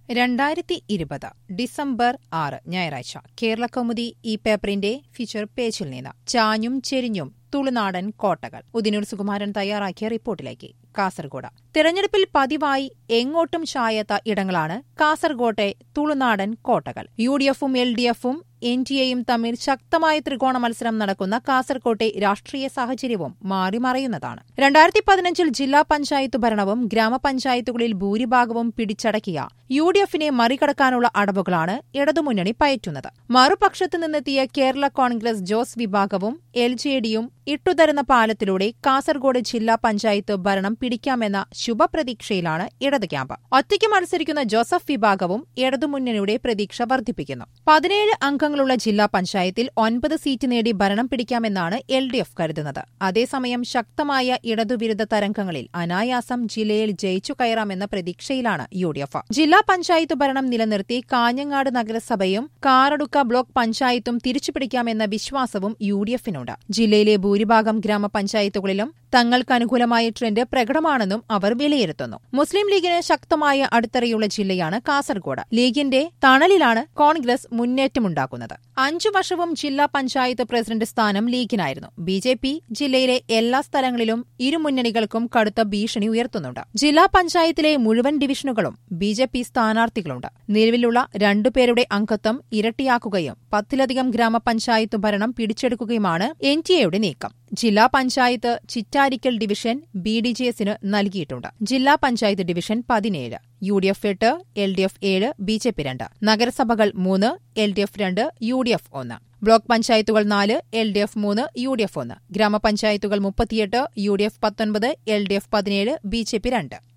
രണ്ടായിരത്തി ഇരുപത് ഡിസംബർ ആറ് ഞായറാഴ്ച കേരള കൗമുദി ഈ പേപ്പറിന്റെ ഫീച്ചർ പേജിൽ നിന്ന് ചാഞ്ഞും ചെരിഞ്ഞും തുളുനാടൻ കോട്ടകൾ ഉദിനൂർ സുകുമാരൻ തയ്യാറാക്കിയ റിപ്പോർട്ടിലേക്ക് കാസർഗോഡ് തിരഞ്ഞെടുപ്പിൽ പതിവായി എങ്ങോട്ടും ചായാത്ത ഇടങ്ങളാണ് കാസർകോട്ടെ തുളുനാടൻ കോട്ടകൾ യു ഡി എഫും എൽ ഡി എഫും എൻ ഡി എയും തമ്മിൽ ശക്തമായ ത്രികോണ മത്സരം നടക്കുന്ന കാസർകോട്ടെ രാഷ്ട്രീയ സാഹചര്യവും മാറിമറയുന്നതാണ് രണ്ടായിരത്തി പതിനഞ്ചിൽ ജില്ലാ പഞ്ചായത്ത് ഭരണവും ഗ്രാമപഞ്ചായത്തുകളിൽ ഭൂരിഭാഗവും പിടിച്ചടക്കിയ യു ഡി എഫിനെ മറികടക്കാനുള്ള അടവുകളാണ് ഇടതുമുന്നണി പയറ്റുന്നത് മറുപക്ഷത്ത് നിന്നെത്തിയ കേരള കോൺഗ്രസ് ജോസ് വിഭാഗവും എൽ ജെ ഡിയും ഇട്ടുതരുന്ന പാലത്തിലൂടെ കാസർഗോഡ് ജില്ലാ പഞ്ചായത്ത് ഭരണം പിടിക്കാമെന്ന ശുഭപ്രതീക്ഷയിലാണ് ഇടത് ക്യാമ്പ് ഒറ്റയ്ക്ക് മത്സരിക്കുന്ന ജോസഫ് വിഭാഗവും ഇടതുമുന്നണിയുടെ പ്രതീക്ഷ വർദ്ധിപ്പിക്കുന്നു പതിനേഴ് അംഗങ്ങളുള്ള ജില്ലാ പഞ്ചായത്തിൽ ഒൻപത് സീറ്റ് നേടി ഭരണം പിടിക്കാമെന്നാണ് എൽ ഡി എഫ് കരുതുന്നത് അതേസമയം ശക്തമായ ഇടതുവിരുദ്ധ തരംഗങ്ങളിൽ അനായാസം ജില്ലയിൽ ജയിച്ചു കയറാമെന്ന പ്രതീക്ഷയിലാണ് യു ഡി എഫ് ജില്ലാ പഞ്ചായത്ത് ഭരണം നിലനിർത്തി കാഞ്ഞങ്ങാട് നഗരസഭയും കാറടുക്ക ബ്ലോക്ക് പഞ്ചായത്തും തിരിച്ചുപിടിക്കാമെന്ന വിശ്വാസവും യു ഡി എഫിനുണ്ട് ജില്ലയിലെ ഭൂരിഭാഗം ഗ്രാമപഞ്ചായത്തുകളിലും തങ്ങൾക്ക് അനുകൂലമായ ട്രെൻഡ് പ്രകടമാണെന്നും അവർ വിലയിരുത്തുന്നു മുസ്ലിം ലീഗിന് ശക്തമായ അടിത്തറയുള്ള ജില്ലയാണ് കാസർഗോഡ് ലീഗിന്റെ തണലിലാണ് കോൺഗ്രസ് മുന്നേറ്റമുണ്ടാക്കുന്നത് അഞ്ചു വർഷവും ജില്ലാ പഞ്ചായത്ത് പ്രസിഡന്റ് സ്ഥാനം ലീഗിനായിരുന്നു ബി ജെ പി ജില്ലയിലെ എല്ലാ സ്ഥലങ്ങളിലും ഇരുമുന്നണികൾക്കും കടുത്ത ഭീഷണി ഉയർത്തുന്നുണ്ട് ജില്ലാ പഞ്ചായത്തിലെ മുഴുവൻ ഡിവിഷനുകളും ബി ജെ പി സ്ഥാനാർത്ഥികളുണ്ട് നിലവിലുള്ള രണ്ടുപേരുടെ അംഗത്വം ഇരട്ടിയാക്കുകയും പത്തിലധികം ഗ്രാമപഞ്ചായത്ത് ഭരണം പിടിച്ചെടുക്കുകയുമാണ് എൻ ടി എയുടെ നീക്കം ജില്ലാ panchayat Chittarikkal division B D J എസിന് നൽകിയിട്ടുണ്ട് ജില്ലാ പഞ്ചായത്ത് ഡിവിഷൻ പതിനേഴ് യു ഡി എഫ് എട്ട് എൽ ഡി എഫ് ഏഴ് ബി ജെ പി രണ്ട് നഗരസഭകൾ മൂന്ന് എൽ ഡി എഫ് രണ്ട് യു ഡി എഫ് ഒന്ന് ബ്ലോക്ക് പഞ്ചായത്തുകൾ നാല് എൽ ഡി എഫ് മൂന്ന് യു ഡി എഫ് ഒന്ന് ഗ്രാമപഞ്ചായത്തുകൾ മുപ്പത്തിയെട്ട് യു ഡി എഫ് പത്തൊൻപത് എൽ ഡി എഫ് പതിനേഴ് ബി ജെ പി രണ്ട്